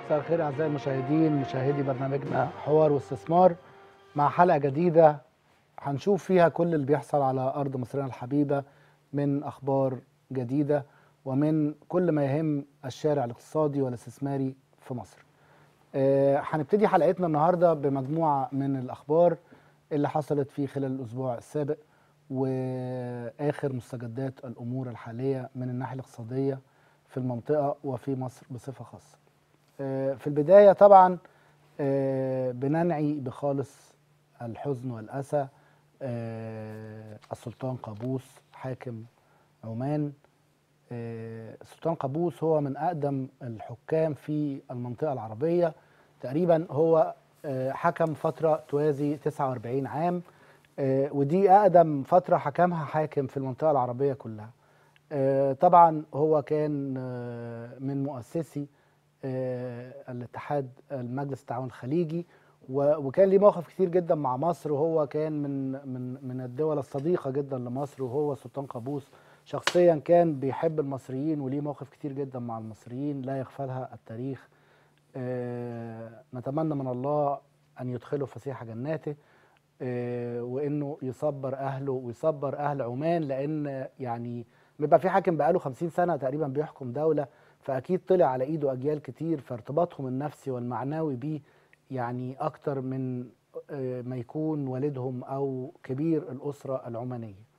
مساء الخير اعزائي المشاهدين مشاهدي برنامجنا حوار واستثمار مع حلقه جديده هنشوف فيها كل اللي بيحصل على ارض مصرنا الحبيبه من اخبار جديده ومن كل ما يهم الشارع الاقتصادي والاستثماري في مصر. آه، هنبتدي حلقتنا النهارده بمجموعه من الاخبار اللي حصلت في خلال الاسبوع السابق واخر مستجدات الامور الحاليه من الناحيه الاقتصاديه في المنطقه وفي مصر بصفه خاصه. آه، في البدايه طبعا آه، بننعي بخالص الحزن والاسى آه، السلطان قابوس حاكم عمان آه، السلطان قابوس هو من اقدم الحكام في المنطقه العربيه تقريبا هو آه، حكم فتره توازي 49 عام آه، ودي اقدم فتره حكمها حاكم في المنطقه العربيه كلها آه، طبعا هو كان آه، من مؤسسي آه، الاتحاد المجلس التعاون الخليجي و- وكان ليه موقف كتير جدا مع مصر وهو كان من من من الدول الصديقه جدا لمصر وهو سلطان قابوس شخصيا كان بيحب المصريين وليه موقف كتير جدا مع المصريين لا يغفلها التاريخ آه، نتمنى من الله ان يدخله فسيح جناته آه، وانه يصبر اهله ويصبر اهل عمان لان يعني بيبقى في حاكم بقاله 50 سنه تقريبا بيحكم دوله فاكيد طلع على ايده اجيال كتير فارتباطهم النفسي والمعنوي بيه يعني اكتر من آه، ما يكون والدهم او كبير الاسره العمانيه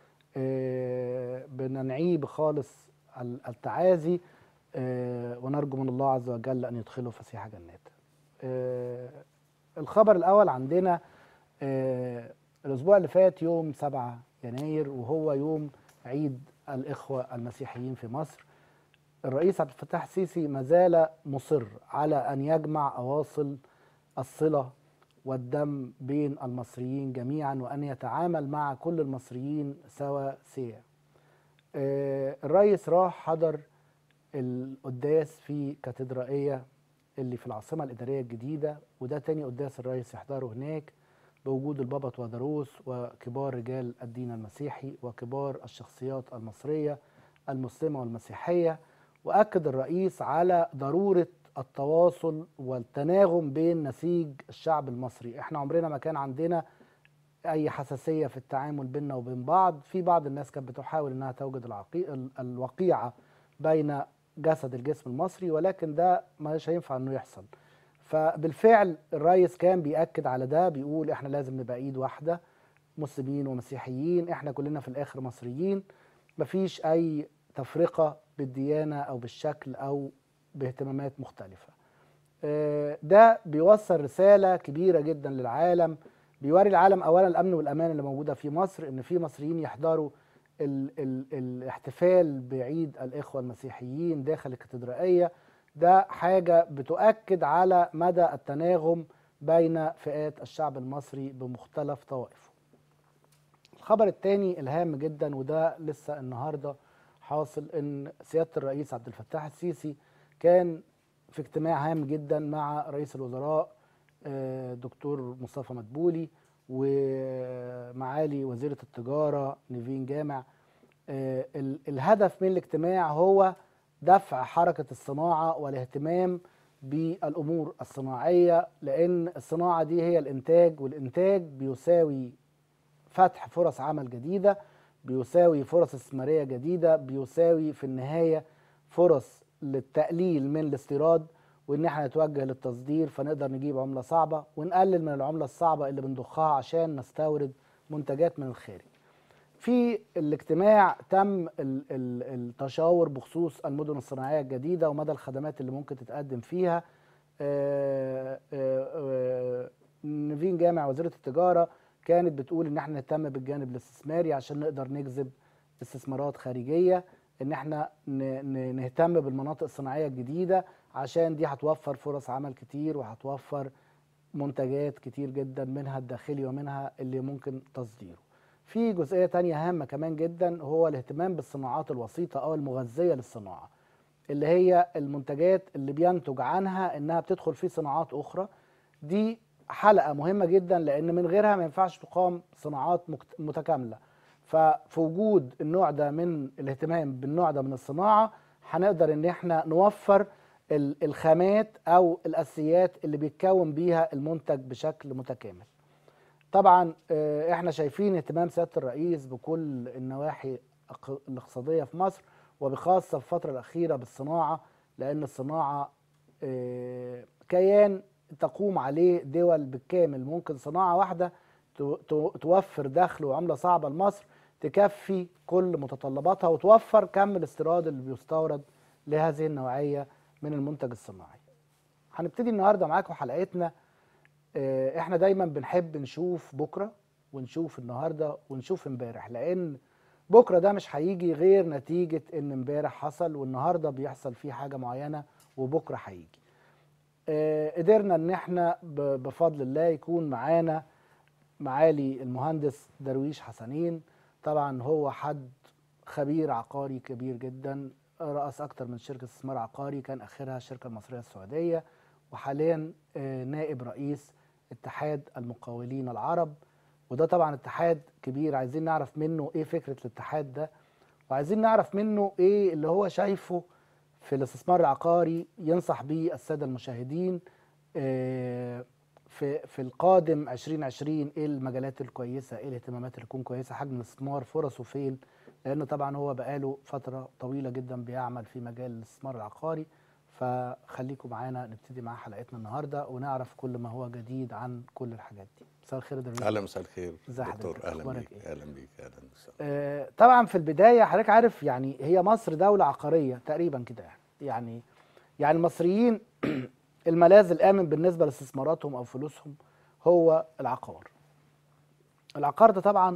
آه، بننعيه بخالص ال- التعازي آه، ونرجو من الله عز وجل ان يدخله فسيح جناته آه، الخبر الاول عندنا آه، الاسبوع اللي فات يوم 7 يناير وهو يوم عيد الاخوه المسيحيين في مصر الرئيس عبد الفتاح السيسي ما زال مصر على ان يجمع اواصل الصله والدم بين المصريين جميعا وان يتعامل مع كل المصريين سواسيه. آه، الرئيس راح حضر القداس في كاتدرائيه اللي في العاصمه الاداريه الجديده وده تاني قداس الرئيس يحضره هناك بوجود البابا توادروس وكبار رجال الدين المسيحي وكبار الشخصيات المصريه المسلمه والمسيحيه واكد الرئيس على ضروره التواصل والتناغم بين نسيج الشعب المصري احنا عمرنا ما كان عندنا اي حساسيه في التعامل بيننا وبين بعض في بعض الناس كانت بتحاول انها توجد العقي... ال- الوقيعه بين جسد الجسم المصري ولكن ده مش هينفع انه يحصل فبالفعل الرئيس كان بيأكد على ده بيقول احنا لازم نبقى ايد واحده مسلمين ومسيحيين احنا كلنا في الاخر مصريين مفيش اي تفرقه بالديانه او بالشكل او باهتمامات مختلفه آه، ده بيوصل رساله كبيره جدا للعالم بيوري العالم اولا الامن والامان اللي موجوده في مصر ان في مصريين يحضروا ال ال الاحتفال بعيد الاخوه المسيحيين داخل الكاتدرائيه ده حاجه بتؤكد على مدى التناغم بين فئات الشعب المصري بمختلف طوائفه الخبر الثاني الهام جدا وده لسه النهارده حاصل ان سياده الرئيس عبد الفتاح السيسي كان في اجتماع هام جدا مع رئيس الوزراء آه، دكتور مصطفى مدبولي ومعالي وزيره التجاره نيفين جامع آه، ال- الهدف من الاجتماع هو دفع حركه الصناعه والاهتمام بالامور الصناعيه لان الصناعه دي هي الانتاج والانتاج بيساوي فتح فرص عمل جديده بيساوي فرص استثماريه جديده بيساوي في النهايه فرص للتقليل من الاستيراد وان احنا نتوجه للتصدير فنقدر نجيب عمله صعبه ونقلل من العمله الصعبه اللي بنضخها عشان نستورد منتجات من الخارج. في الاجتماع تم ال- ال- التشاور بخصوص المدن الصناعيه الجديده ومدى الخدمات اللي ممكن تتقدم فيها. آه، آه، آه، نيفين جامع وزيره التجاره كانت بتقول ان احنا نهتم بالجانب الاستثماري عشان نقدر نجذب استثمارات خارجيه ان احنا ن- ن- نهتم بالمناطق الصناعيه الجديده عشان دي هتوفر فرص عمل كتير وهتوفر منتجات كتير جدا منها الداخلي ومنها اللي ممكن تصديره في جزئيه تانية هامه كمان جدا هو الاهتمام بالصناعات الوسيطه او المغذيه للصناعه اللي هي المنتجات اللي بينتج عنها انها بتدخل في صناعات اخرى دي حلقه مهمه جدا لان من غيرها ما ينفعش تقام صناعات مكت- متكامله ففي وجود النوع ده من الاهتمام بالنوع ده من الصناعه هنقدر ان احنا نوفر ال- الخامات او الاساسيات اللي بيتكون بيها المنتج بشكل متكامل طبعا آه، احنا شايفين اهتمام سياده الرئيس بكل النواحي اق- الاقتصاديه في مصر وبخاصه في الفتره الاخيره بالصناعه لان الصناعه آه، كيان تقوم عليه دول بالكامل ممكن صناعه واحده تو- تو- توفر دخل وعمله صعبه لمصر تكفي كل متطلباتها وتوفر كم الاستيراد اللي بيستورد لهذه النوعيه من المنتج الصناعي. هنبتدي النهارده معاكم حلقتنا آه، احنا دايما بنحب نشوف بكره ونشوف النهارده ونشوف امبارح لان بكره ده مش هيجي غير نتيجه ان امبارح حصل والنهارده بيحصل فيه حاجه معينه وبكره هيجي. آه، قدرنا ان احنا ب- بفضل الله يكون معانا معالي المهندس درويش حسنين طبعا هو حد خبير عقاري كبير جدا رأس أكتر من شركة استثمار عقاري كان آخرها الشركة المصرية السعودية وحاليا آه، نائب رئيس اتحاد المقاولين العرب وده طبعا اتحاد كبير عايزين نعرف منه ايه فكرة الاتحاد ده وعايزين نعرف منه ايه اللي هو شايفه في الاستثمار العقاري ينصح بيه السادة المشاهدين آه، في في القادم 2020 ايه المجالات الكويسه ايه الاهتمامات اللي تكون كويسه حجم الاستثمار فرصه فين لان طبعا هو بقاله فتره طويله جدا بيعمل في مجال الاستثمار العقاري فخليكم معانا نبتدي مع حلقتنا النهارده ونعرف كل ما هو جديد عن كل الحاجات دي مساء الخير يا درويش. اهلا مساء الخير ازي دكتور حضرتك؟ اهلا أخبارك بيك إيه؟ اهلا بيك اهلا وسهلا آه، طبعا في البدايه حضرتك عارف يعني هي مصر دوله عقاريه تقريبا كده يعني يعني يعني المصريين الملاذ الامن بالنسبه لاستثماراتهم او فلوسهم هو العقار العقار ده طبعا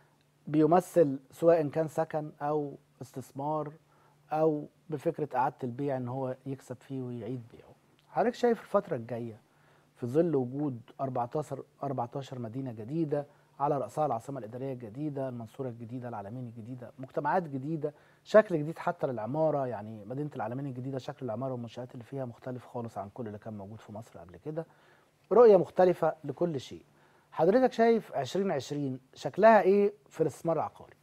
بيمثل سواء كان سكن او استثمار او بفكره اعاده البيع ان هو يكسب فيه ويعيد بيعه حضرتك شايف الفتره الجايه في ظل وجود 14 14 مدينه جديده على راسها العاصمه الاداريه الجديده المنصوره الجديده العلمين الجديده مجتمعات جديده شكل جديد حتى للعماره يعني مدينه العلمين الجديده شكل العماره والمنشات اللي فيها مختلف خالص عن كل اللي كان موجود في مصر قبل كده رؤيه مختلفه لكل شيء حضرتك شايف 2020 شكلها ايه في الاستثمار العقاري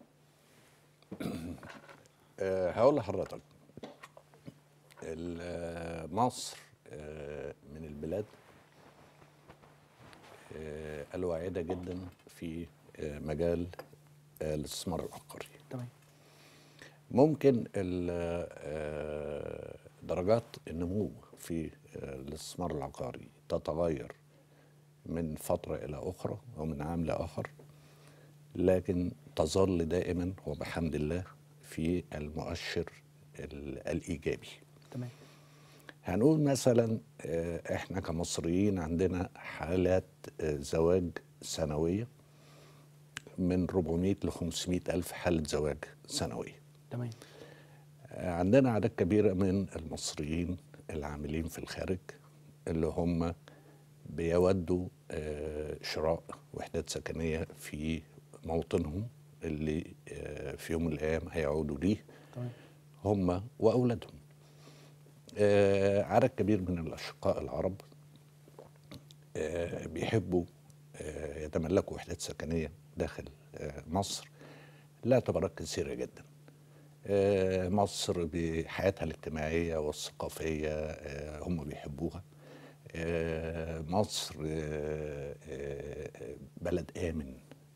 أه هقول لحضرتك ال- آه، مصر أه من البلاد أه الواعده جدا في أه مجال آه، الاستثمار العقاري تمام ممكن ال- آه، درجات النمو في آه، الاستثمار العقاري تتغير من فترة إلى أخرى أو من عام لآخر لكن تظل دائما وبحمد الله في المؤشر ال- الإيجابي تمام هنقول مثلا آه، احنا كمصريين عندنا حالات آه، زواج سنوية من 400 ل 500 ألف حالة زواج سنوية تمام عندنا عدد كبير من المصريين العاملين في الخارج اللي هم بيودوا آه، شراء وحدات سكنية في موطنهم اللي آه، في يوم من الأيام هيعودوا ليه تمام هم وأولادهم آه، عدد كبير من الأشقاء العرب آه، بيحبوا آه، يتملكوا وحدات سكنية داخل آه، مصر لا اعتبارات كثيرة جدا آه، مصر بحياتها الاجتماعية والثقافية آه، هم بيحبوها آه، مصر آه، آه، بلد آمن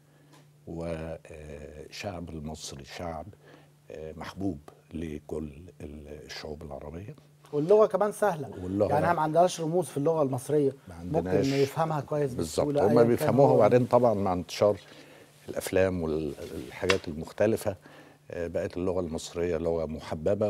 والشعب المصري شعب آه، محبوب لكل الشعوب العربية واللغه كمان سهله واللغة- يعني احنا ما عندناش رموز في اللغه المصريه ما ممكن عندناش- يفهمها كويس بالظبط بسهوله هم أياً كان بيفهموها هو- وبعدين طبعا مع انتشار الافلام والحاجات المختلفه آه، بقت اللغه المصريه لغه محببه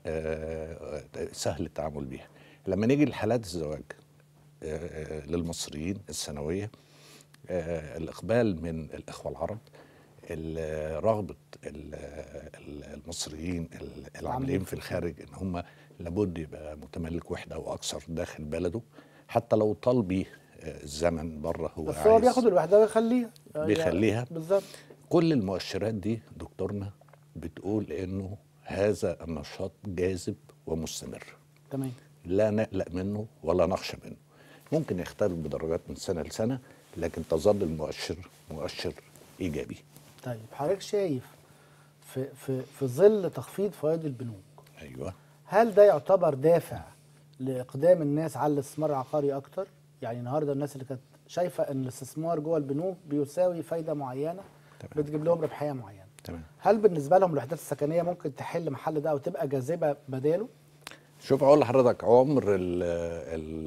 وسهل التعامل بيها لما نيجي لحالات الزواج آه، آه، للمصريين السنويه آه، الاقبال من الاخوه العرب ال- رغبه ال- ال- المصريين ال- العاملين في الخارج ان هم لابد يبقى متملك وحده او اكثر داخل بلده حتى لو طال بيه آه، الزمن بره هو بس هو عايز بياخد الوحده ويخليها بيخليها. بالظبط كل المؤشرات دي دكتورنا بتقول انه هذا النشاط جاذب ومستمر تمام لا نقلق منه ولا نخشى منه ممكن يختلف بدرجات من سنه لسنه لكن تظل المؤشر مؤشر ايجابي طيب حضرتك شايف في في في ظل تخفيض فوائد البنوك ايوه هل ده يعتبر دافع لاقدام الناس على الاستثمار العقاري اكتر يعني النهارده الناس اللي كانت شايفه ان الاستثمار جوه البنوك بيساوي فايده معينه تمام. بتجيب لهم ربحيه معينه تمام هل بالنسبه لهم الوحدات السكنيه ممكن تحل محل ده او تبقى جاذبه بداله شوف اقول لحضرتك عمر ال ال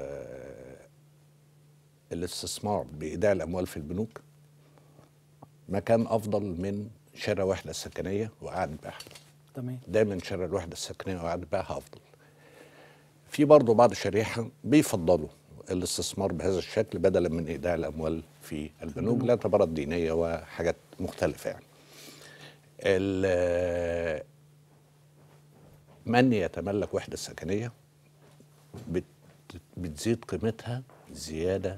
الاستثمار بايداع الاموال في البنوك ما كان افضل من شراء وحده سكنيه وقعد بيعها تمام دايما شراء الوحده السكنيه وقعد بيعها افضل في برضه بعض الشريحه بيفضلوا الاستثمار بهذا الشكل بدلا من ايداع الاموال في البنوك لاعتبارات دينيه وحاجات مختلفه يعني ال- من يتملك وحده سكنيه بت- بتزيد قيمتها زياده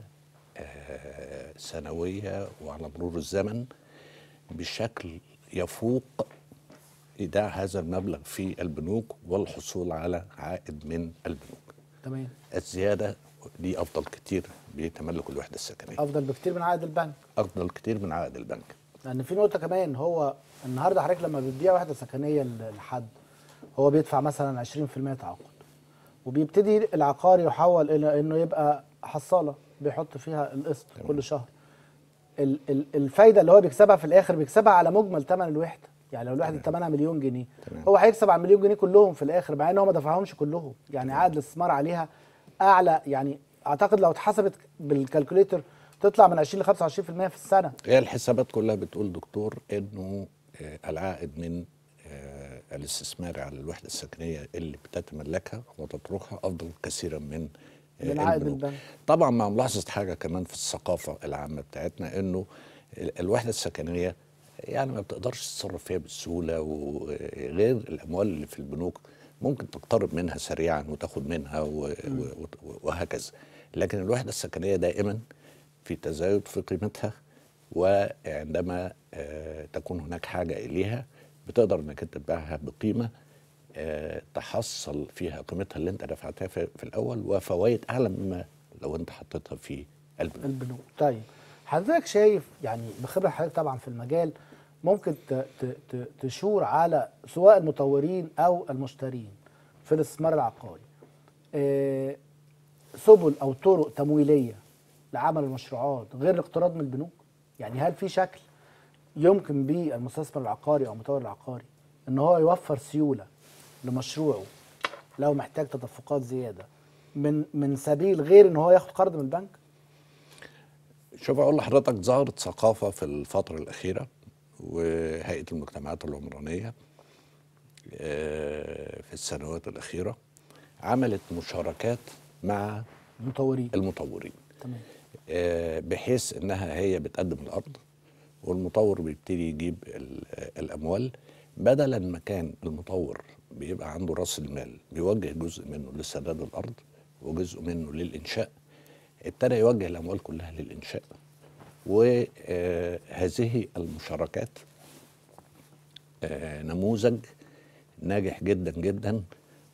آه، سنويه وعلى مرور الزمن بشكل يفوق ايداع هذا المبلغ في البنوك والحصول على عائد من البنوك تمام الزياده دي افضل كتير بتملك الوحده السكنيه افضل بكتير من عائد البنك افضل كتير من عائد البنك لان في نقطه كمان هو النهارده حضرتك لما بتبيع وحده سكنيه ل- لحد هو بيدفع مثلا 20% تعاقد وبيبتدي العقار يحول الى انه يبقى حصاله بيحط فيها القسط كل شهر ال- ال- الفايده اللي هو بيكسبها في الاخر بيكسبها على مجمل ثمن الوحده يعني لو الوحده ثمنها مليون جنيه تمام. هو هيكسب على المليون جنيه كلهم في الاخر مع ان هو ما دفعهمش كلهم يعني عائد الاستثمار عليها اعلى يعني اعتقد لو اتحسبت بالكالكوليتر تطلع من 20 ل 25% في السنه هي الحسابات كلها بتقول دكتور انه آه، العائد من آه، الاستثمار على الوحده السكنيه اللي بتتملكها وتتركها افضل كثيرا من آه، من عائد البنوك. البنك. طبعا مع ملاحظه حاجه كمان في الثقافه العامه بتاعتنا انه ال- الوحده السكنيه يعني ما بتقدرش تتصرف فيها بسهوله وغير الاموال اللي في البنوك ممكن تقترب منها سريعا وتاخد منها و- و- و- وهكذا لكن الوحده السكنيه دائما في تزايد في قيمتها وعندما آه، تكون هناك حاجه اليها بتقدر انك انت تبيعها بقيمه آه، تحصل فيها قيمتها اللي انت دفعتها في, في الاول وفوائد اعلى مما لو انت حطيتها في البنوك البنوك طيب حضرتك شايف يعني بخبره حضرتك طبعا في المجال ممكن ت- ت- ت- تشور على سواء المطورين او المشترين في الاستثمار العقاري آه، سبل او طرق تمويليه لعمل المشروعات غير الاقتراض من البنوك يعني هل في شكل يمكن بيه المستثمر العقاري او المطور العقاري ان هو يوفر سيوله لمشروعه لو محتاج تدفقات زياده من من سبيل غير ان هو ياخد قرض من البنك شوف اقول لحضرتك ظهرت ثقافه في الفتره الاخيره وهيئه المجتمعات العمرانيه آه، في السنوات الاخيره عملت مشاركات مع المطورين المطورين تمام آه، بحيث انها هي بتقدم الارض والمطور بيبتدي يجيب ال- الاموال بدلا ما كان المطور بيبقى عنده راس المال بيوجه جزء منه لسداد الارض وجزء منه للانشاء ابتدى يوجه الاموال كلها للانشاء وهذه المشاركات آه، نموذج ناجح جدا جدا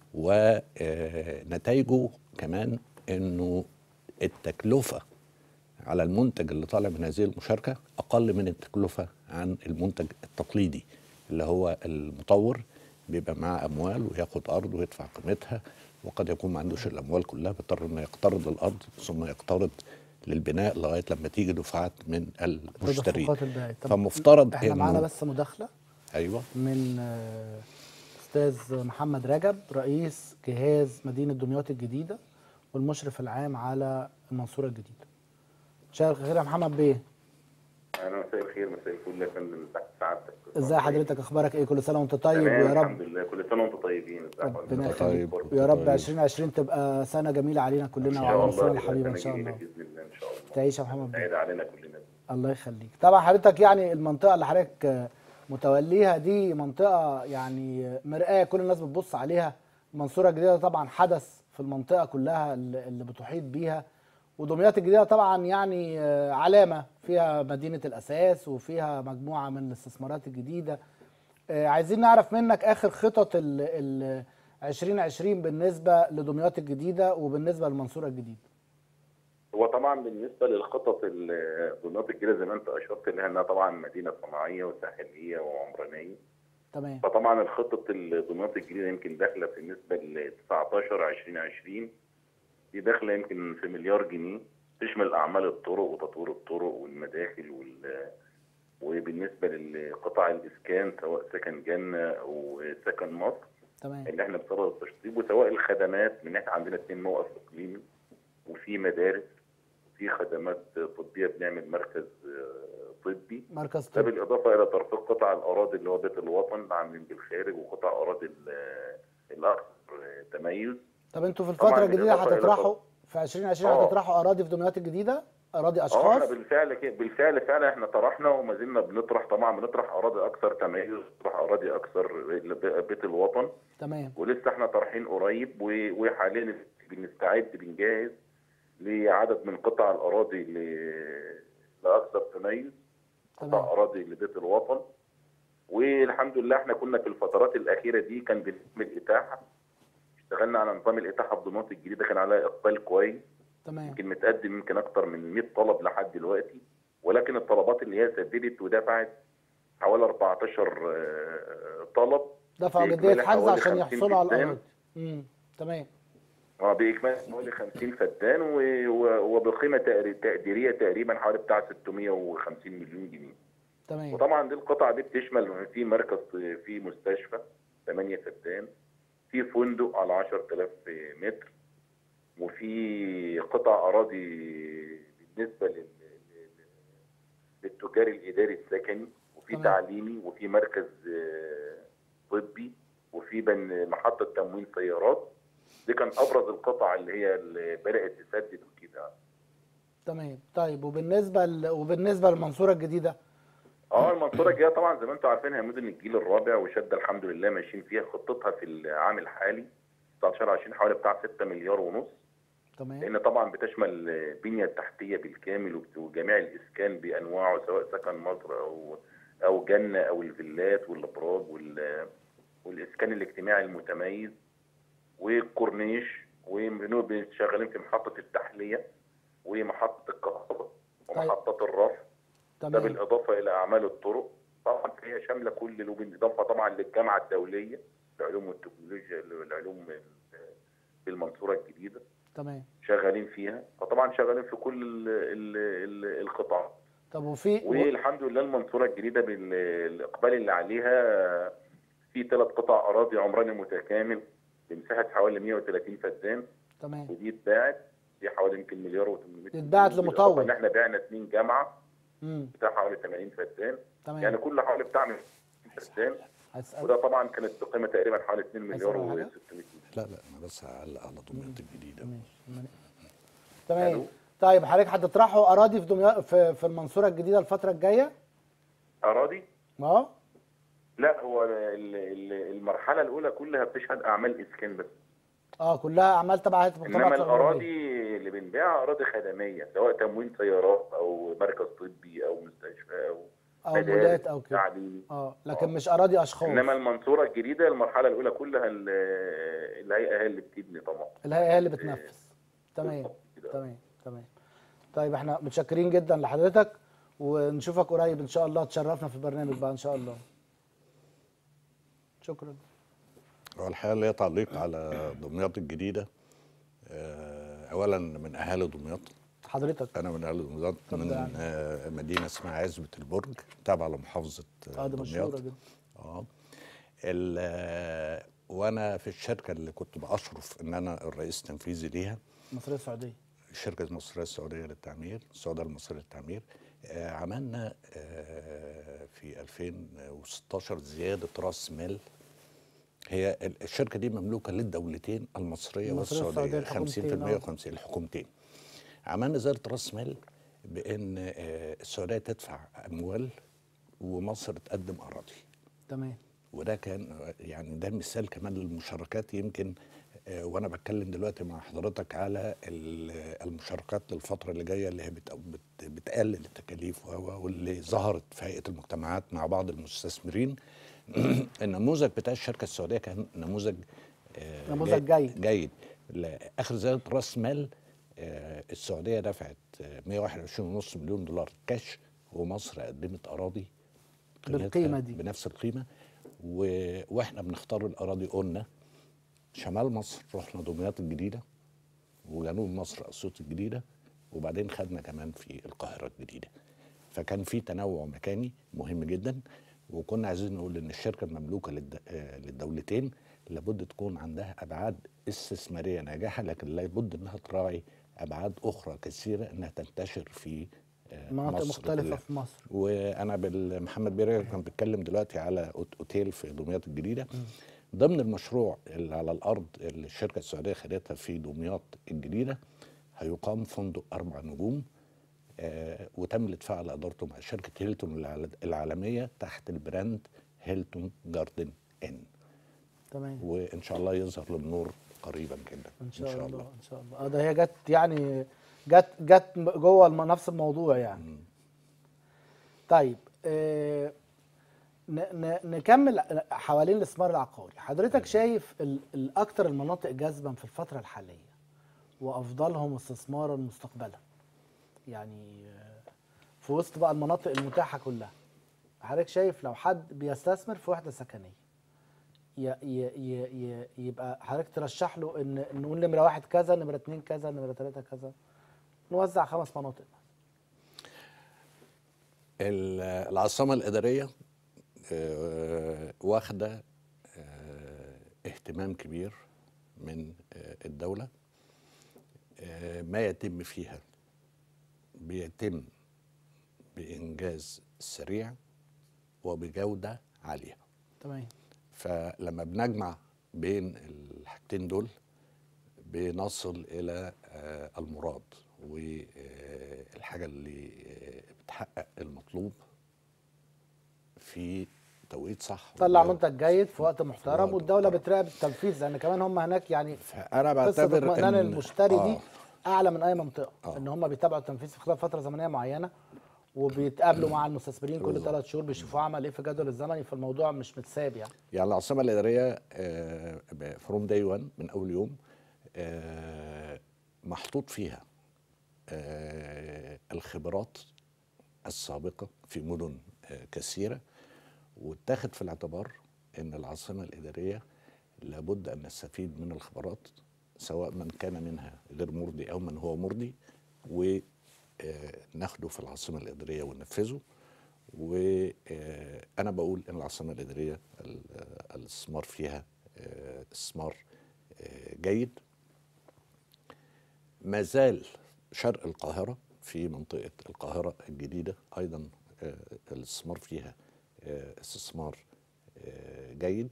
ونتائجه كمان انه التكلفه على المنتج اللي طالع من هذه المشاركه اقل من التكلفه عن المنتج التقليدي اللي هو المطور بيبقى معاه اموال وياخد ارض ويدفع قيمتها وقد يكون ما عندوش الاموال كلها بيضطر انه يقترض الارض ثم يقترض للبناء لغايه لما تيجي دفعات من المشترين تدفقات البيع. طب فمفترض احنا إنه- معانا بس مداخله ايوه من آه، استاذ محمد رجب رئيس جهاز مدينه دمياط الجديده والمشرف العام على المنصوره الجديده مساء الخير يا محمد بيه انا مساء الخير مساء الفل يا فندم تحت سعادتك ازاي حضرتك اخبارك ايه كل سنه وانت طيب تمام ويا الحمد رب لله كل سنه وانتم طيبين ازي ربنا حضرتك؟ يخليك طيب. ويا رب طيب. 2020 تبقى سنه جميله علينا ان كلنا شاء وعلى الله مصرنا تبقى الحبيبه ان سنة شاء جميلة الله باذن الله ان شاء الله تعيش يا محمد بيه سعيد علينا كلنا الله يخليك طبعا حضرتك يعني المنطقه اللي حضرتك آه، متوليها دي منطقه يعني مرآه كل الناس بتبص عليها المنصوره الجديده طبعا حدث في المنطقه كلها اللي اللي بتحيط بيها ودمياط الجديده طبعا يعني آه، علامه فيها مدينه الاساس وفيها مجموعه من الاستثمارات الجديده آه، عايزين نعرف منك اخر خطط ال ال 2020 بالنسبه لدمياط الجديده وبالنسبه للمنصوره الجديده هو طبعا بالنسبه للخطط ال- دمياط الجديده زي ما انت اشرت لها انها طبعا مدينه صناعيه وساحليه وعمرانيه تمام فطبعا الخطه دمياط الجديده يمكن داخله في النسبه ل 19 2020 دي داخله يمكن في مليار جنيه تشمل اعمال الطرق وتطوير الطرق والمداخل وال وبالنسبه لقطاع الاسكان سواء سكن جنه او سكن مصر تمام اللي احنا بصدد التشطيب وسواء الخدمات من احنا عندنا اثنين موقف اقليمي وفي مدارس وفي خدمات طبيه بنعمل مركز آه، طبي مركز ده طب بالاضافه الى ترفيق قطع الاراضي اللي هو بيت الوطن عاملين بالخارج وقطع اراضي ال- الاكثر تميز طب انتوا في طبعاً الفتره الجديده بالإضافة إلى هتطرحوا في 2020 آه. هتطرحوا اراضي في دمياط الجديده اراضي اه اشخاص احنا بالفعل كده بالفعل فعلا احنا طرحنا وما زلنا بنطرح طبعا بنطرح اراضي اكثر تميز بنطرح اراضي اكثر بيت الوطن تمام ولسه احنا طارحين قريب و- وحاليا بنستعد بنجهز لعدد من قطع الاراضي ل- لاكثر تميز قطع تمام اراضي لبيت الوطن والحمد لله احنا كنا في الفترات الاخيره دي كان بنعمل اتاحه اشتغلنا على نظام الاتاحه في دمياط الجديده كان عليها اقبال كويس تمام يمكن متقدم يمكن اكتر من 100 طلب لحد دلوقتي ولكن الطلبات اللي هي سددت ودفعت حوالي 14 آه، طلب دفعوا بإجمالي جديه حجز حوالي عشان 50 يحصلوا على فدان. الاراضي امم تمام اه باجمالي حوالي 50 فدان و- و- وبقيمه تقري- تقديريه تقريبا حوالي بتاع 650 مليون جنيه تمام وطبعا دي القطعه دي بتشمل في مركز في مستشفى 8 فدان في فندق على 10000 متر وفي قطع اراضي بالنسبه لل لل- للتجار الاداري السكني وفي تمام. تعليمي وفي مركز آه، طبي وفي بن محطه تموين سيارات دي كان ابرز القطع اللي هي اللي بدات تسدد وكده تمام طيب وبالنسبه ل... وبالنسبه للمنصوره الجديده اه المنصوره الجايه طبعا زي ما انتم عارفين هي مدن الجيل الرابع وشده الحمد لله ماشيين فيها خطتها في العام الحالي 19 20 حوالي بتاع 6 مليار ونص تمام لان طبعا بتشمل البنيه التحتيه بالكامل وبت- وجميع الاسكان بانواعه سواء سكن مصر او او جنه او الفيلات والابراج وال والاسكان الاجتماعي المتميز والكورنيش وشغالين في محطه التحليه ومحطه الكهرباء ومحطات الرفع ده تمام بالاضافه الى اعمال الطرق طبعا هي شامله كل وبالاضافه طبعا للجامعه الدوليه للعلوم والتكنولوجيا العلوم في المنصوره الجديده تمام شغالين فيها فطبعا شغالين في كل ال ال ال القطاعات طب وفي و... والحمد لله المنصوره الجديده بالاقبال اللي عليها في ثلاث قطع اراضي عمراني متكامل بمساحه حوالي 130 فدان تمام ودي اتباعت دي حوالي يمكن مليار و800 اتباعت لمطور. ان احنا بعنا اثنين جامعه امم بتاع حوالي 80 فدان تمام يعني كل حوالي بتاع 100 فدان هسأل وده طبعا كانت بقيمه تقريبا حوالي 2 مليار عايز أقول حاجة؟ و600 مليون لا لا انا بس هعلق على دمياط الجديده ماشي تمام ألو؟ طيب حضرتك هتطرحوا اراضي في دمياط في, في المنصوره الجديده الفتره الجايه اراضي اه لا هو ال- ال- المرحله الاولى كلها بتشهد اعمال اسكان بس اه كلها اعمال تبع هيئه المجتمع انما التطوعي. الاراضي اللي بنبيعها اراضي خدميه سواء تموين سيارات او مركز طبي او مستشفى او او مدارس، مولات او كده تعليم اه لكن مش اراضي اشخاص انما المنصوره الجديده المرحله الاولى كلها ال- الهيئه هي اللي بتبني طبعا الهيئه هي اللي بتنفذ تمام بالظبط كده. تمام تمام طيب احنا متشكرين جدا لحضرتك ونشوفك قريب ان شاء الله تشرفنا في البرنامج بقى ان شاء الله شكرا هو الحقيقه ليا تعليق على دمياط الجديده آه، اولا من اهالي دمياط حضرتك انا من اهالي دمياط اتفضل من يعني. آه، مدينه اسمها عزبه البرج تابعه لمحافظه آه، اه ده دمياط مشهوره جدا اه ال- آه، وانا في الشركه اللي كنت باشرف ان انا الرئيس التنفيذي ليها المصريه السعوديه الشركه المصريه السعوديه للتعمير السعوديه المصريه للتعمير آه، عملنا آه، في 2016 زياده راس مال هي ال- الشركه دي مملوكه للدولتين المصريه المصرية والسعوديه والسعودية، 50% الحكومتين، و50 الحكومتين عملنا زياده راس مال بان آه، السعوديه تدفع اموال ومصر تقدم اراضي تمام وده كان يعني ده مثال كمان للمشاركات يمكن آه، وانا بتكلم دلوقتي مع حضرتك على ال- المشاركات للفتره اللي جايه اللي هي بت- بت- بتقلل التكاليف و- واللي ظهرت في هيئه المجتمعات مع بعض المستثمرين النموذج بتاع الشركه السعوديه كان نموذج آه، نموذج جاي- جيد. جيد اخر زياده راس مال آه، السعوديه دفعت آه، 121.5 مليون دولار كاش ومصر قدمت اراضي قيمتها بالقيمة دي. بنفس القيمه و... واحنا بنختار الاراضي قلنا شمال مصر رحنا دمياط الجديده وجنوب مصر اسيوط الجديده وبعدين خدنا كمان في القاهره الجديده فكان في تنوع مكاني مهم جدا وكنا عايزين نقول ان الشركه المملوكه للد... آه، للدولتين لابد تكون عندها ابعاد استثماريه ناجحه لكن لابد انها تراعي ابعاد اخرى كثيره انها تنتشر في آه، مناطق مصر مختلفه كلها. في مصر وانا محمد بيرير كان بيتكلم دلوقتي على أوت- اوتيل في دمياط الجديده ضمن المشروع اللي على الارض اللي الشركه السعوديه خدتها في دمياط الجديده هيقام فندق اربع نجوم آه وتم الاتفاق على ادارته مع شركه هيلتون العال- العالميه تحت البراند هيلتون جاردن ان تمام وان شاء الله يظهر للنور قريبا جدا ان شاء, الله. ان شاء الله اه ده هي جت يعني جت جت جوه الم- نفس الموضوع يعني طيب آه ن ن نكمل حوالين الاستثمار العقاري حضرتك شايف ال- الاكثر المناطق جذبا في الفتره الحاليه وافضلهم استثمارا مستقبلا يعني آه، في وسط بقى المناطق المتاحه كلها حضرتك شايف لو حد بيستثمر في وحده سكنيه ي ي ي ي يبقى حضرتك ترشح له ان نقول نمره واحد كذا نمره اتنين كذا نمره ثلاثه كذا نوزع خمس مناطق ال- العاصمة الإدارية آه، واخدة آه، اهتمام كبير من آه، الدولة آه، ما يتم فيها بيتم بإنجاز سريع وبجودة عالية تمام فلما بنجمع بين الحاجتين دول بنصل الى آه، المراد والحاجه اللي آه، بتحقق المطلوب في توقيت صح طلع وده- منتج جيد في وقت محترم وقت والدوله محترم. بتراقب التنفيذ لان كمان هم هناك يعني فانا قصه بعتبر اطمئنان إن- المشتري دي آه، اعلى من اي منطقه آه. ان هم بيتابعوا التنفيذ في خلال فتره زمنيه معينه وبيتقابلوا مع المستثمرين كل بالظبط. ثلاث شهور بيشوفوا عمل ايه في الجدول الزمني فالموضوع مش متساب يعني يعني العاصمه الاداريه فروم داي 1 من اول يوم آه، محطوط فيها آه، الخبرات السابقه في مدن آه، كثيره واتاخد في الاعتبار ان العاصمه الاداريه لابد ان نستفيد من الخبرات سواء من كان منها غير مرضي او من هو مرضي وناخده في العاصمه الاداريه وننفذه وانا بقول ان العاصمه الاداريه ال- آه، الاستثمار فيها آه، استثمار آه، جيد ما زال شرق القاهره في منطقه القاهره الجديده ايضا آه، الاستثمار فيها آه، استثمار آه، جيد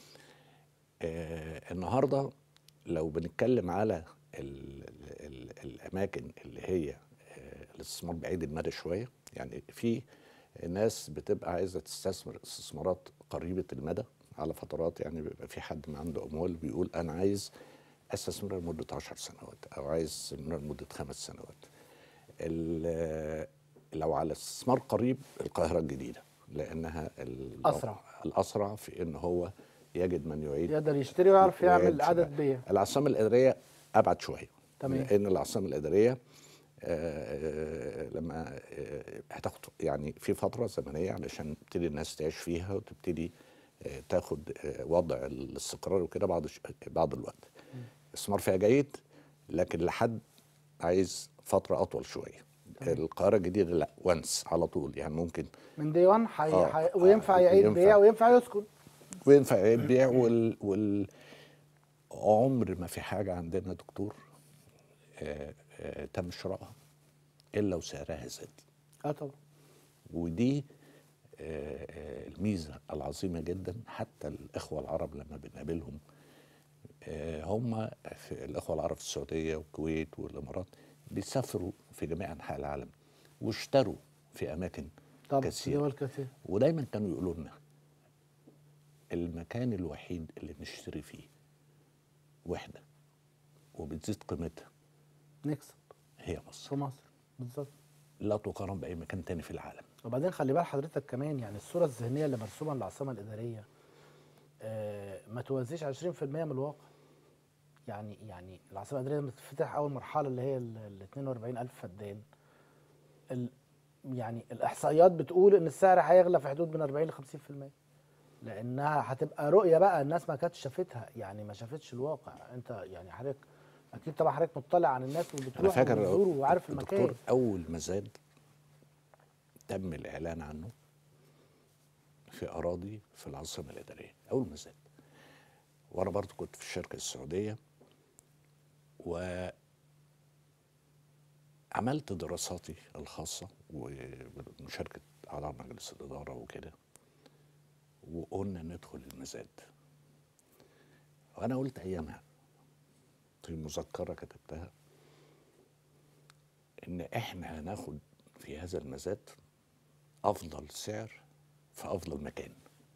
آه، النهارده لو بنتكلم على ال ال الاماكن اللي هي آه، الاستثمار بعيد المدى شويه يعني في ناس بتبقى عايزه تستثمر استثمارات قريبه المدى على فترات يعني بيبقى في حد ما عنده اموال بيقول انا عايز استثمر لمده 10 سنوات او عايز استثمر لمده خمس سنوات ال- لو على استثمار قريب القاهره الجديده لانها ال- أسرع. الاسرع في ان هو يجد من يعيد يقدر يشتري ويعرف يعمل ويعيد عدد شباب. بيع العاصمه الاداريه ابعد شويه تمام. لان العاصمه الاداريه آه، آه، لما آه، هتاخد يعني في فتره زمنيه علشان تبتدي الناس تعيش فيها وتبتدي آه، تاخد آه، وضع الاستقرار وكده بعض الش- بعض الوقت الاستثمار فيها جيد لكن لحد عايز فتره اطول شويه القاهره الجديده لا وانس على طول يعني ممكن من دي 1 حي... آه، حي... آه، وينفع يعيد ينفع. بيع وينفع يسكن وينفع يبيع وال, وال عمر ما في حاجه عندنا دكتور آه، آه، تم شرائها الا وسعرها زاد اه طبعا ودي آه، آه، الميزه العظيمه جدا حتى الاخوه العرب لما بنقابلهم آه، هم في الاخوه العرب في السعوديه والكويت والامارات بيسافروا في جميع انحاء العالم واشتروا في اماكن طبعا كثيره دول كتير ودايما كانوا يقولوا لنا المكان الوحيد اللي نشتري فيه وحده وبتزيد قيمتها نكسب هي مصر في مصر بالظبط لا تقارن باي مكان تاني في العالم وبعدين خلي بال حضرتك كمان يعني الصوره الذهنيه اللي مرسومه للعاصمه الاداريه آه ما توازيش 20% من الواقع يعني يعني العاصمه الاداريه لما تفتح اول مرحله اللي هي ال 42000 فدان ال يعني الاحصائيات بتقول ان السعر هيغلى في حدود من 40 ل 50% لانها هتبقى رؤيه بقى الناس ما كانتش شافتها يعني ما شافتش الواقع انت يعني حضرتك اكيد طبعا حضرتك مطلع عن الناس انا وبتروح فاكر وبتزور وعارف الدكتور المكان اول ما زاد تم الاعلان عنه في اراضي في العاصمه الاداريه اول ما زاد وانا برضو كنت في الشركه السعوديه و عملت دراساتي الخاصه ومشاركه اعضاء مجلس الاداره وكده وقلنا ندخل المزاد وانا قلت ايامها في مذكره كتبتها ان احنا هناخد في هذا المزاد افضل سعر في افضل مكان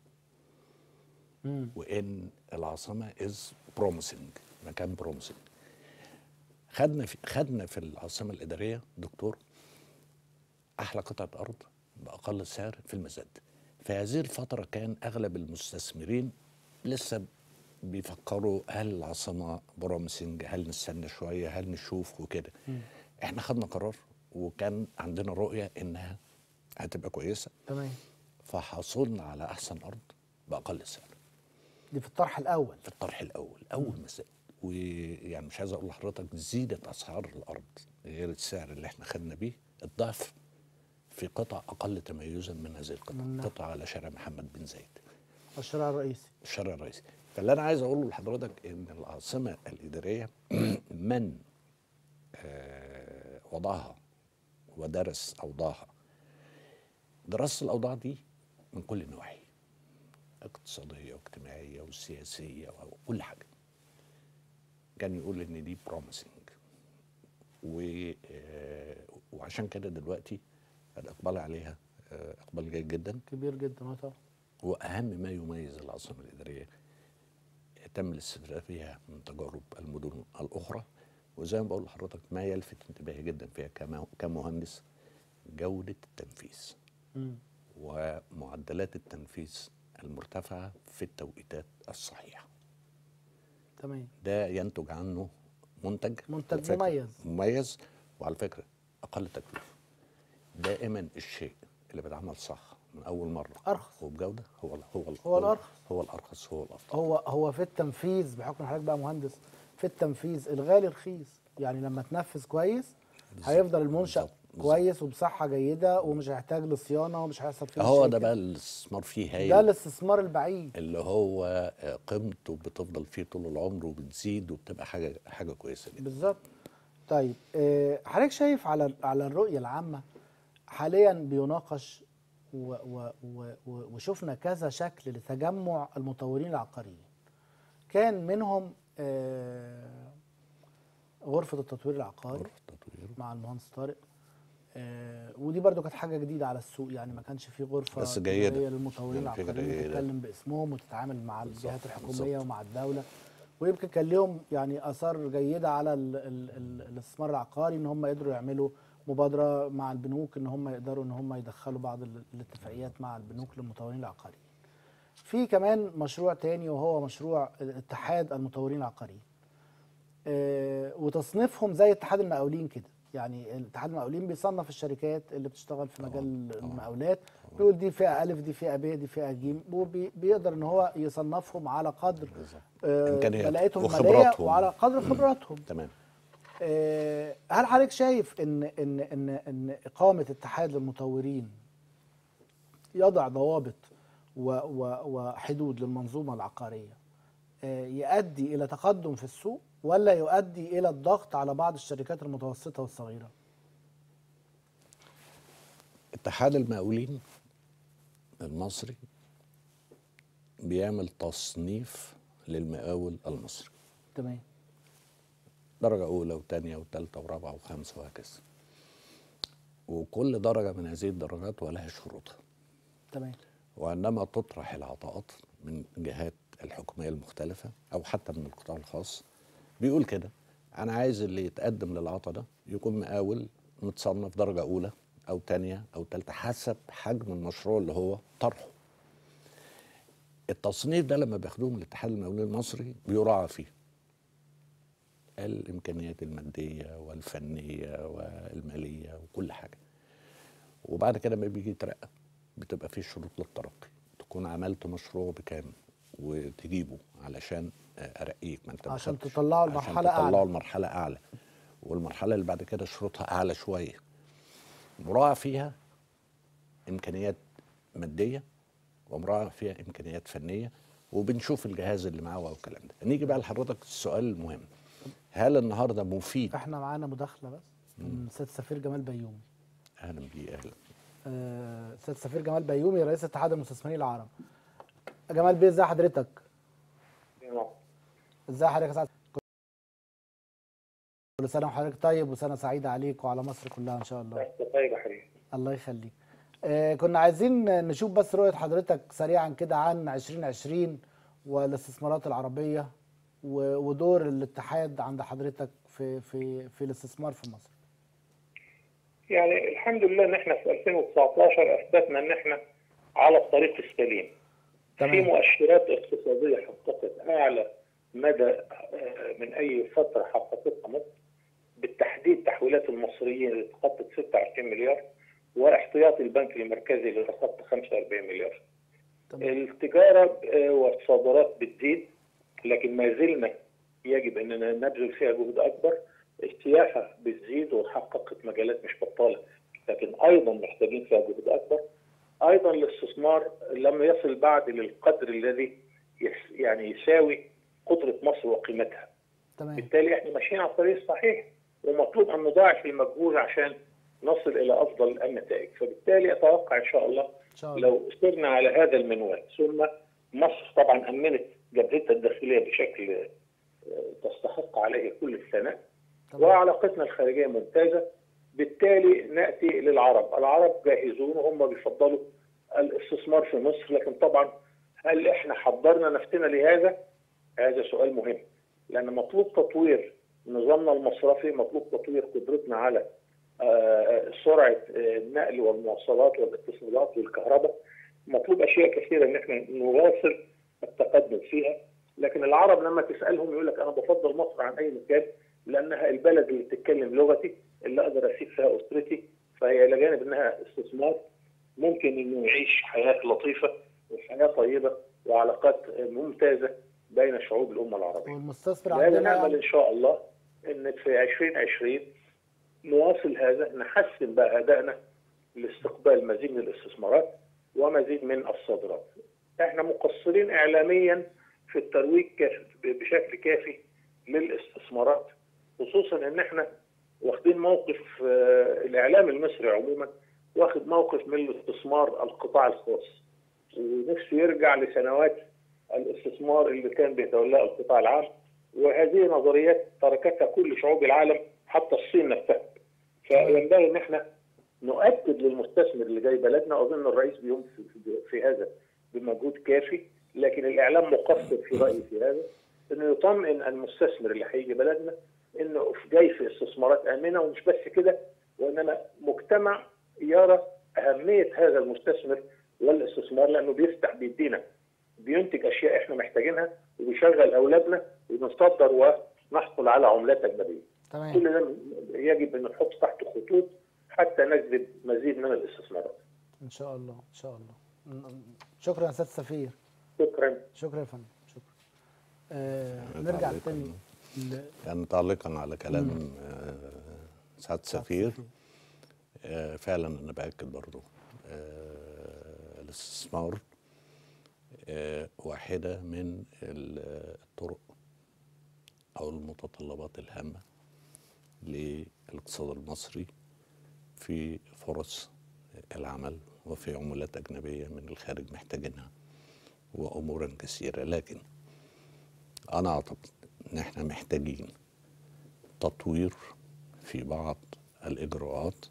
مم. وان العاصمه از بروميسنج مكان بروميسنج خدنا في خدنا في العاصمه الاداريه دكتور احلى قطعه ارض باقل سعر في المزاد في هذه الفتره كان اغلب المستثمرين لسه بيفكروا هل العاصمه بروميسنج هل نستنى شويه هل نشوف وكده احنا خدنا قرار وكان عندنا رؤيه انها هتبقى كويسه تمام فحصلنا على احسن ارض باقل سعر دي في الطرح الاول في الطرح الاول اول ما زاد ويعني مش عايز اقول لحضرتك زيدت اسعار الارض غير السعر اللي احنا خدنا بيه الضعف في قطع اقل تميزا من هذه القطع نعم. قطعه على شارع محمد بن زايد الشارع الرئيسي الشارع الرئيسي فاللي انا عايز اقوله لحضرتك ان العاصمه الاداريه من آه، وضعها ودرس اوضاعها دراسه الاوضاع دي من كل النواحي اقتصاديه واجتماعيه وسياسيه وكل حاجه كان يقول ان دي بروميسنج و آه، وعشان كده دلوقتي الاقبال عليها آه، اقبال جيد جدا كبير جدا اه طبعا واهم ما يميز العاصمه الاداريه تم الاستفاده فيها من تجارب المدن الاخرى وزي ما بقول لحضرتك ما يلفت انتباهي جدا فيها كما- كمهندس جوده التنفيذ مم. ومعدلات التنفيذ المرتفعه في التوقيتات الصحيحه تمام ده ينتج عنه منتج منتج على فكرة مميز. مميز وعلى فكره اقل تكلفه دائما الشيء اللي بيتعمل صح من اول مره أرخص. وبجوده هو ال- هو ال- هو الأرخص. هو الارخص هو الافضل هو هو في التنفيذ بحكم حضرتك بقى مهندس في التنفيذ الغالي رخيص يعني لما تنفذ كويس بالظبط، هيفضل المنشأ بالظبط، بالظبط. كويس وبصحة جيدة ومش هيحتاج لصيانة ومش هيحصل فيه هو ده مشاكل. بقى الاستثمار فيه هايل ده الاستثمار البعيد اللي هو آه، قيمته بتفضل فيه طول العمر وبتزيد وبتبقى حاجه حاجه كويسه جدا بالظبط طيب آه، حضرتك شايف على على الرؤية العامة حاليا بيناقش و و و و وشفنا كذا شكل لتجمع المطورين العقاريين كان منهم آه، غرفة التطوير العقاري غرفه التطوير مع المهندس طارق آه ودي برضو كانت حاجه جديده على السوق يعني ما كانش في غرفه بس جيدة. تجارية للمطورين يعني فكرة العقاريين جيدة. تتكلم باسمهم وتتعامل مع الجهات الحكوميه بالظبط. ومع الدوله ويمكن كان ليهم يعني اثار جيده على ال ال ال الاستثمار العقاري ان هم قدروا يعملوا مبادره مع البنوك ان هم يقدروا ان هم يدخلوا بعض ال- الاتفاقيات مع البنوك للمطورين العقاريين. في كمان مشروع تاني وهو مشروع اتحاد المطورين العقاريين. آه، وتصنيفهم زي اتحاد المقاولين كده يعني اتحاد المقاولين بيصنف الشركات اللي بتشتغل في مجال طبعاً. المقاولات بيقول دي فئه الف دي فئه ب دي فئه ج وبيقدر ان هو يصنفهم على قدر بالظبط. آه، إمكانياتهم ملاءتهم الماليه وخبراتهم. وعلى قدر خبراتهم تمام آه، هل حضرتك شايف ان ان ان ان اقامه اتحاد للمطورين يضع ضوابط و- و- وحدود للمنظومه العقاريه آه، يؤدي الى تقدم في السوق ولا يؤدي الى الضغط على بعض الشركات المتوسطه والصغيره؟ اتحاد المقاولين المصري بيعمل تصنيف للمقاول المصري تمام درجة أولى وثانية وثالثة ورابعة وخامسة وهكذا وكل درجة من هذه الدرجات ولها شروطها تمام وعندما تطرح العطاءات من جهات الحكومية المختلفة أو حتى من القطاع الخاص بيقول كده أنا عايز اللي يتقدم للعطاء ده يكون مقاول متصنف درجة أولى أو تانية أو تالتة حسب حجم المشروع اللي هو طرحه التصنيف ده لما بياخدوه من الاتحاد المقاولين المصري بيراعى فيه الإمكانيات المادية والفنية والمالية وكل حاجة وبعد كده ما بيجي يترقى بتبقى فيه شروط للترقي تكون عملت مشروع بكام وتجيبه علشان آه، ارقيك ما انت ما عشان خدتش. تطلعه عشان لمرحلة أعلى. تطلعه لمرحله اعلى والمرحله اللي بعد كده شروطها اعلى شويه مراعى فيها امكانيات ماديه ومراعى فيها امكانيات فنيه وبنشوف الجهاز اللي معاه والكلام ده نيجي بقى لحضرتك السؤال المهم هل النهارده مفيد احنا معانا مداخله بس من سيد سفير جمال بيومي اهلا بيه اهلا آه، سيد سفير جمال بيومي رئيس اتحاد المستثمرين العرب جمال بيه ازي حضرتك ازي حضرتك يا سعد كل سنه وحضرتك طيب وسنه سعيده عليك وعلى مصر كلها ان شاء الله طيب يا حبيبي الله يخليك آه كنا عايزين نشوف بس رؤيه حضرتك سريعا كده عن 2020 والاستثمارات العربيه و- ودور الاتحاد عند حضرتك في في في الاستثمار في مصر يعني الحمد لله ان احنا في 2019 اثبتنا ان احنا على الطريق السليم في مؤشرات اقتصاديه حققت اعلى مدى آه، من اي فتره حققتها مصر بالتحديد تحويلات المصريين اللي تخطت 26 مليار واحتياطي البنك المركزي اللي تخطى 45 مليار تمام التجارة آه، والصادرات بتزيد لكن ما زلنا يجب أننا نبذل فيها جهد أكبر السياحة بتزيد وحققت مجالات مش بطالة لكن أيضا محتاجين فيها جهد أكبر أيضا الاستثمار لم يصل بعد للقدر الذي يس- يعني يساوي قدرة مصر وقيمتها تمام بالتالي احنا ماشيين على الطريق الصحيح ومطلوب ان نضاعف المجهود عشان نصل الى افضل النتائج فبالتالي اتوقع ان شاء الله ان شاء الله لو سرنا على هذا المنوال ثم مصر طبعا امنت جبهتها الداخليه بشكل آه، تستحق عليه كل الثناء تمام وعلاقتنا الخارجيه ممتازه بالتالي ناتي للعرب، العرب جاهزون وهم بيفضلوا الاستثمار في مصر لكن طبعا هل احنا حضرنا نفسنا لهذا؟ هذا سؤال مهم لان مطلوب تطوير نظامنا المصرفي، مطلوب تطوير قدرتنا على آه، سرعه آه، النقل والمواصلات والاتصالات والكهرباء مطلوب اشياء كثيره ان احنا نواصل التقدم فيها لكن العرب لما تسالهم يقول لك انا بفضل مصر عن اي مكان لانها البلد اللي بتتكلم لغتي اللي اقدر اسيب فيها اسرتي فهي الى جانب انها استثمار ممكن انه يعيش حياه لطيفه وحياه طيبه وعلاقات ممتازه بين شعوب الامه العربيه. والمستثمر لازم عندنا نعمل يعني ان شاء الله ان في 2020 نواصل هذا نحسن بقى ادائنا لاستقبال مزيد من الاستثمارات ومزيد من الصادرات. احنا مقصرين اعلاميا في الترويج كاف- بشكل كافي للاستثمارات خصوصا ان احنا واخدين موقف آه، الاعلام المصري عموما واخد موقف من الاستثمار القطاع الخاص ونفسه يرجع لسنوات الاستثمار اللي كان بيتولاه القطاع العام وهذه نظريات تركتها كل شعوب العالم حتى الصين نفسها فينبغي ان احنا نؤكد للمستثمر اللي جاي بلدنا اظن الرئيس بيقوم في, في, في هذا بمجهود كافي لكن الاعلام مقصر في رايي في هذا انه يطمئن المستثمر اللي هيجي بلدنا انه جاي في استثمارات امنه ومش بس كده وانما مجتمع يرى اهميه هذا المستثمر والاستثمار لانه بيفتح بيدينا بينتج اشياء احنا محتاجينها وبيشغل اولادنا وبنصدر ونحصل على عملات اجنبيه. تمام كل ده يجب ان نحط تحت خطوط حتى نجذب مزيد من الاستثمارات. ان شاء الله ان شاء الله ن- شكرا يا سيد سفير شكرا. شكرا يا فندم شكرا آه يعني نرجع تعليقاً. تاني ل- يعني تعليقا على كلام آه، سعاده السفير آه، فعلا انا باكد برضو آه، الاستثمار آه، واحده من ال- الطرق او المتطلبات الهامه للاقتصاد المصري في فرص العمل وفي عملات اجنبيه من الخارج محتاجينها وامورا كثيره لكن انا اعتقد ان احنا محتاجين تطوير في بعض الاجراءات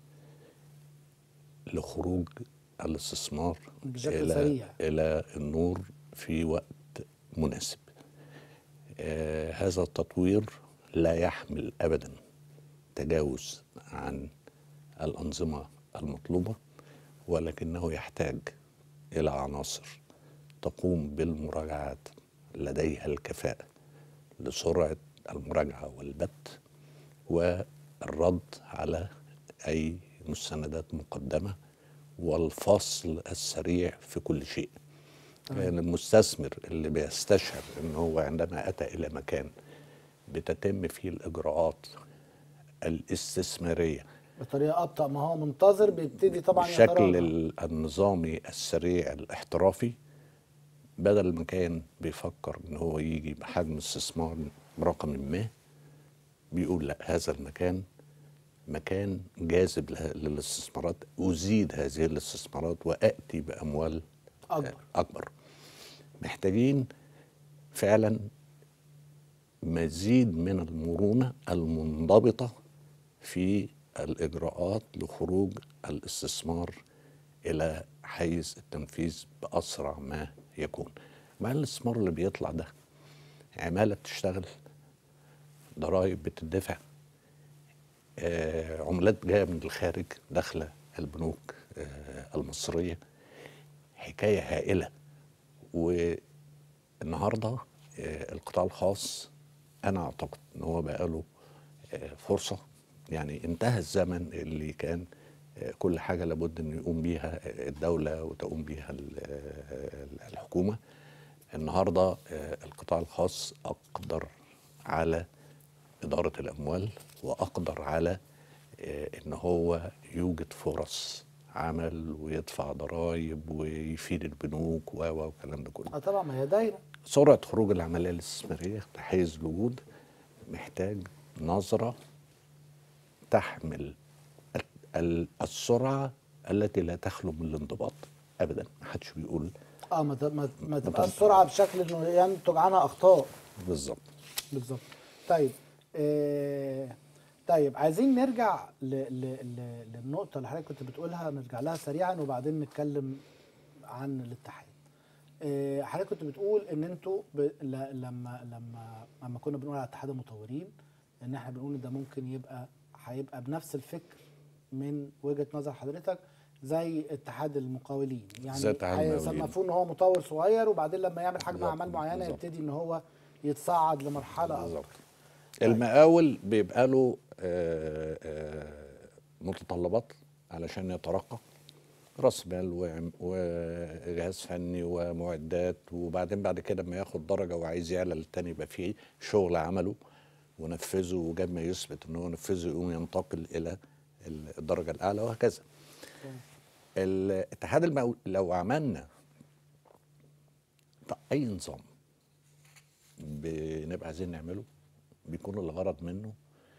لخروج الاستثمار بشكل الى سريع. الى النور في وقت مناسب آه هذا التطوير لا يحمل ابدا تجاوز عن الانظمه المطلوبه ولكنه يحتاج الى عناصر تقوم بالمراجعات لديها الكفاءه لسرعه المراجعه والبت والرد على اي مستندات مقدمه والفصل السريع في كل شيء يعني المستثمر اللي بيستشعر ان هو عندما اتى الى مكان بتتم فيه الاجراءات الاستثماريه بطريقه ابطا ما هو منتظر بيبتدي طبعا بالشكل يتراجع. ال- النظامي السريع الاحترافي بدل ما كان بيفكر ان هو يجي بحجم استثمار رقم ما بيقول لا هذا المكان مكان جاذب له- للاستثمارات ازيد هذه الاستثمارات واتي باموال أكبر. اكبر محتاجين فعلا مزيد من المرونه المنضبطه في الاجراءات لخروج الاستثمار الى حيز التنفيذ باسرع ما يكون مع الاستثمار اللي بيطلع ده عماله بتشتغل ضرائب بتدفع آه، عملات جايه من الخارج داخله البنوك آه، المصريه حكايه هائله والنهارده آه، القطاع الخاص انا اعتقد ان هو بقى له آه، فرصه يعني انتهى الزمن اللي كان آه، كل حاجه لابد ان يقوم بيها الدوله وتقوم بيها ال- آه، الحكومه النهارده آه، القطاع الخاص اقدر على اداره الاموال واقدر على آه، ان هو يوجد فرص عمل ويدفع ضرائب ويفيد البنوك و و والكلام ده كله اه طبعا ما هي دايره سرعه خروج العمليه الاستثماريه بحيث الوجود محتاج نظره تحمل ال- ال- السرعه التي لا تخلو من الانضباط ابدا ما حدش بيقول اه ما ت- ما, ما تبقى طبعاً. السرعه بشكل انه ينتج عنها اخطاء بالظبط بالظبط طيب آه طيب عايزين نرجع ل ل ل للنقطه اللي حضرتك كنت بتقولها نرجع لها سريعا وبعدين نتكلم عن الاتحاد آه حضرتك كنت بتقول ان انتوا ب... ل... لما لما لما كنا بنقول على اتحاد المطورين ان احنا بنقول ان ده ممكن يبقى هيبقى بنفس الفكر من وجهه نظر حضرتك زي اتحاد المقاولين يعني زي اتحاد المقاولين. هيصنفوه ان هو مطور صغير وبعدين لما يعمل حجم بالظبط، اعمال معينه بالظبط. يبتدي ان هو يتصعد لمرحله بالظبط اكبر المقاول بيبقى له آه، آه، متطلبات علشان يترقى راس مال وعم- وجهاز فني ومعدات وبعدين بعد كده لما ياخد درجه وعايز يعلى للتاني يبقى فيه شغل عمله ونفذه وجاب ما يثبت ان هو نفذه يقوم ينتقل الى الدرجه الاعلى وهكذا. الاتحاد المقاول لو عملنا ط- اي نظام بنبقى عايزين نعمله بيكون الغرض منه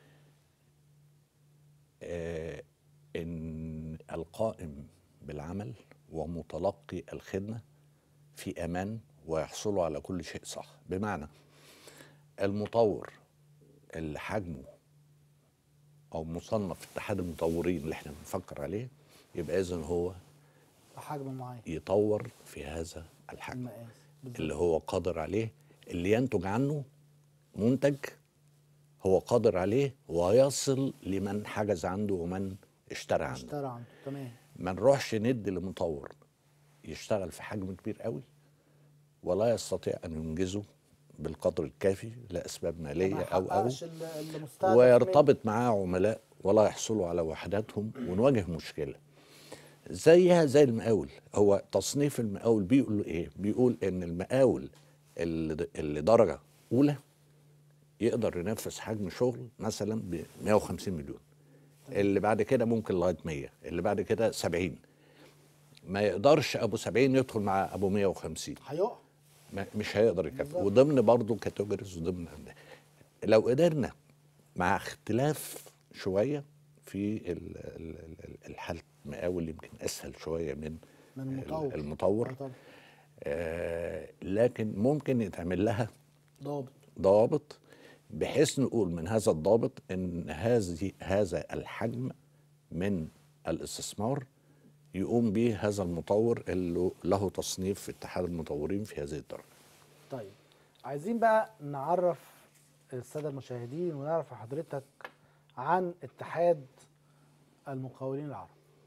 آه ان القائم بالعمل ومتلقي الخدمه في امان ويحصلوا على كل شيء صح بمعنى المطور اللي حجمه او مصنف في اتحاد المطورين اللي احنا بنفكر عليه يبقى اذا هو بحجم معين يطور في هذا الحجم المقاس بالظبط. اللي هو قادر عليه اللي ينتج عنه منتج هو قادر عليه ويصل لمن حجز عنده ومن اشترى عنده اشترى عنده تمام ما نروحش ندي لمطور يشتغل في حجم كبير قوي ولا يستطيع ان ينجزه بالقدر الكافي لاسباب ماليه ما او او حققش ال- المستهدف منه. ويرتبط معاه عملاء ولا يحصلوا على وحداتهم ونواجه مشكله زيها زي المقاول هو تصنيف المقاول بيقول له ايه بيقول ان المقاول اللي اللي درجه اولى يقدر ينفذ حجم شغل مثلا ب 150 مليون اللي بعد كده ممكن لغايه 100 اللي بعد كده 70 ما يقدرش ابو 70 يدخل مع ابو 150 هيقع ما مش هيقدر يكفي بالظبط. وضمن برضه كاتيجوريز وضمن لو قدرنا مع اختلاف شويه في ال- ال- ال- الحال المقاول يمكن اسهل شويه من من المطور المطور آه طبعا. آه لكن ممكن يتعمل لها ضابط ضابط بحيث نقول من هذا الضابط ان هذه هذا الحجم من الاستثمار يقوم به هذا المطور اللي له تصنيف في اتحاد المطورين في هذه الدرجه طيب عايزين بقى نعرف الساده المشاهدين ونعرف حضرتك عن اتحاد المقاولين العرب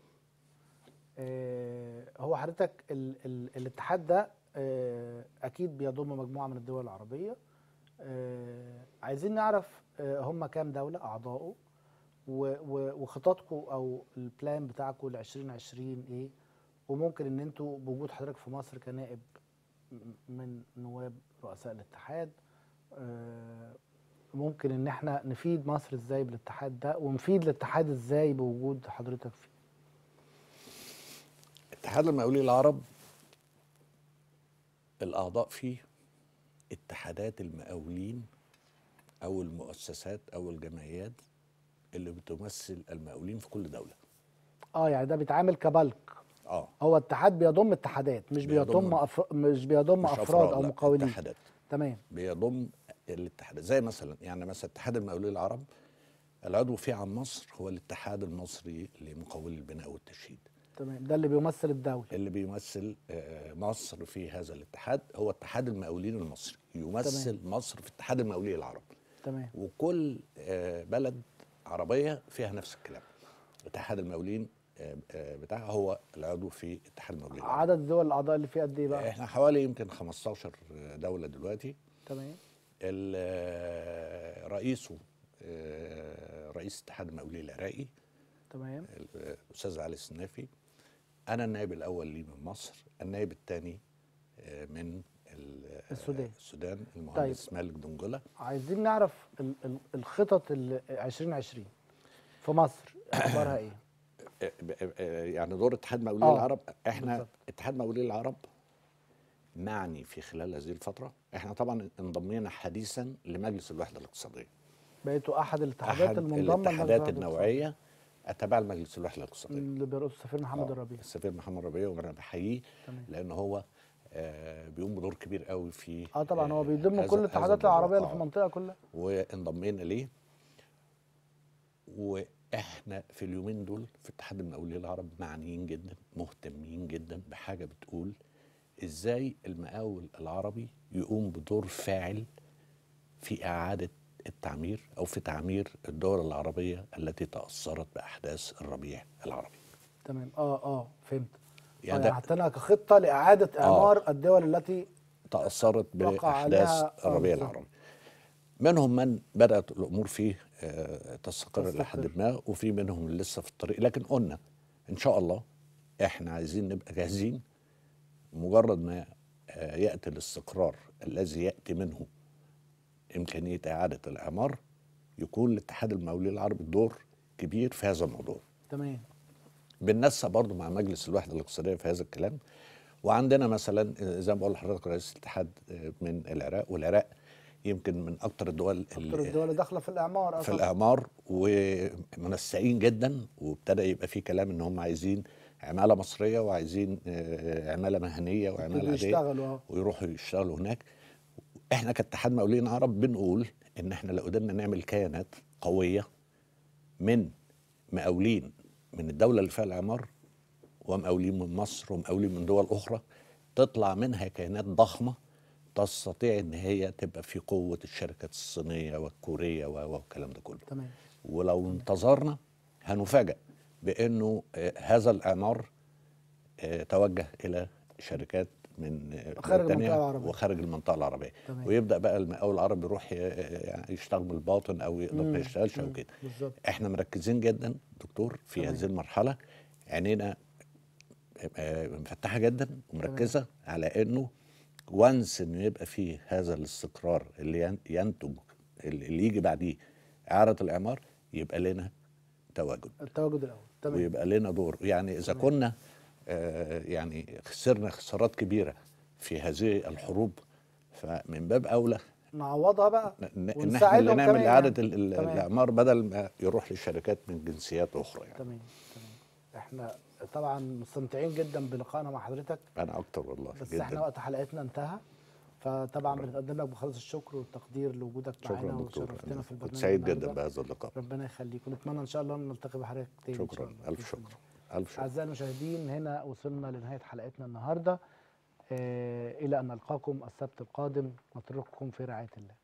آه، هو حضرتك ال ال الاتحاد ده آه، اكيد بيضم مجموعه من الدول العربيه آه، عايزين نعرف آه، هم كام دوله اعضائه و- و- وخططكم او البلان بتاعكم ل 2020 ايه وممكن ان انتوا بوجود حضرتك في مصر كنائب م- من نواب رؤساء الاتحاد آه، ممكن ان احنا نفيد مصر ازاي بالاتحاد ده ونفيد الاتحاد ازاي بوجود حضرتك فيه اتحاد المقاولين العرب الأعضاء فيه اتحادات المقاولين أو المؤسسات أو الجمعيات اللي بتمثل المقاولين في كل دولة اه يعني ده بيتعامل كبلك اه هو اتحاد بيضم اتحادات مش بيضم- بيضم أفر... مش بيضم مش افراد او لا، مقاولين اتحادات تمام بيضم الاتحادات زي مثلا يعني مثلا اتحاد المقاولين العرب العضو فيه عن مصر هو الاتحاد المصري لمقاولي البناء والتشييد تمام ده اللي بيمثل الدوله اللي بيمثل آه، مصر في هذا الاتحاد هو اتحاد المقاولين المصري يمثل مصر في اتحاد المقاولين العرب تمام وكل آه، بلد عربيه فيها نفس الكلام اتحاد المقاولين آه، آه، بتاعها هو العضو في اتحاد المقاولين العرب. عدد الدول الاعضاء اللي فيه قد ايه بقى احنا حوالي يمكن 15 دوله دلوقتي تمام ال- آه، رئيسه آه، رئيس اتحاد المقاولين العراقي تمام الاستاذ علي السنافي انا النائب الاول لي من مصر النائب الثاني من ال- السودان. السودان المهندس طيب. مالك دنجله عايزين نعرف ال- ال- الخطط ال 2020 في مصر اخبارها ايه آه، ب- آه، يعني دور اتحاد مقاولين آه، العرب احنا بالظبط. اتحاد مقاولين العرب معني في خلال هذه الفتره احنا طبعا انضمينا حديثا لمجلس الوحده الاقتصاديه بقيتوا احد الاتحادات احد المنضمه لمجلس الاتحادات الوحدة النوعيه التابعه لمجلس الوحده الاقتصادية الاقتصاديه اللي بيرقص السفير محمد آه، الربيع السفير محمد ربيع وانا بحييه تمام. لان هو آه، بيقوم بدور كبير قوي في اه طبعا هو آه، بيضم هذا- كل هذا الاتحادات الموضوع. العربيه اللي في آه. المنطقه كلها وانضمينا ليه واحنا في اليومين دول في اتحاد المقاولين العرب معنيين جدا مهتمين جدا بحاجه بتقول ازاي المقاول العربي يقوم بدور فاعل في اعاده التعمير او في تعمير الدول العربيه التي تاثرت باحداث الربيع العربي تمام اه اه فهمت يعني يعني, ده- يعني حطينا كخطه لاعاده اعمار الدول التي تأثرت وقع بأحداث عليها- آه، الربيع بالظبط. العربي منهم من بدأت الأمور فيه آه، تستقر إلى حد تستقر. ما وفي منهم اللي لسه في الطريق لكن قلنا إن شاء الله إحنا عايزين نبقى جاهزين مجرد ما آه، يأتي الاستقرار الذي يأتي منه إمكانية إعادة الإعمار يكون لاتحاد المقاولين العربي دور كبير في هذا الموضوع تمام بننسق برضو مع مجلس الوحده الاقتصاديه في هذا الكلام وعندنا مثلا زي ما بقول لحضرتك رئيس الاتحاد من العراق والعراق يمكن من اكتر الدول اكتر اللي الدول اللي داخله في الاعمار في أصلاً. الاعمار ومنسقين جدا وابتدى يبقى في كلام ان هم عايزين عماله مصريه وعايزين آه، عماله مهنيه وعماله يبتدوا عاديه يشتغلوا اه ويروحوا يشتغلوا هناك احنا كاتحاد مقاولين عرب بنقول ان احنا لو قدرنا نعمل كيانات قويه من مقاولين من الدوله اللي فيها الاعمار ومقاولين من مصر ومقاولين من دول اخرى تطلع منها كيانات ضخمه تستطيع ان هي تبقى في قوه الشركات الصينيه والكوريه و- والكلام ده كله تمام ولو انتظرنا هنفاجأ بانه آه، هذا الاعمار آه، توجه الى شركات من آه، خارج بريطانيا المنطقة العربية. وخارج المنطقه العربيه تمام. ويبدا بقى المقاول العربي يروح ي- يعني يشتغل من الباطن او يقدر مم، ما يشتغلش او مم، كده بالظبط احنا مركزين جدا دكتور في تمام. هذه المرحله عينينا آه، مفتحه جدا ومركزه على انه وانس انه يبقى فيه هذا الاستقرار اللي ين- ينتج اللي يجي بعديه اعاده الاعمار يبقى لنا تواجد التواجد الاول تمام ويبقى لنا دور يعني اذا تمام. كنا آه، يعني خسرنا خسارات كبيره في هذه الحروب فمن باب اولى نعوضها بقى ن- ان احنا ونساعدهم اللي نعمل كمان اعاده يعني. ال- ال- تمام. الاعمار بدل ما يروح لشركات من جنسيات اخرى يعني تمام تمام احنا طبعا مستمتعين جدا بلقائنا مع حضرتك انا اكتر والله بس جدا احنا وقت حلقتنا انتهى فطبعا بنقدم لك بخالص الشكر والتقدير لوجودك شكرا معانا دكتور وشرفتنا أنا في البرنامج كنت سعيد جدا النهاردة. بهذا اللقاء ربنا يخليك ونتمنى ان شاء الله ان نلتقي بحضرتك تاني إن شاء شكرا الله. الف بإذن شكر الله. الف شكر أعزائي المشاهدين هنا وصلنا لنهاية حلقتنا النهاردة آه إلى أن نلقاكم السبت القادم نترككم في رعاية الله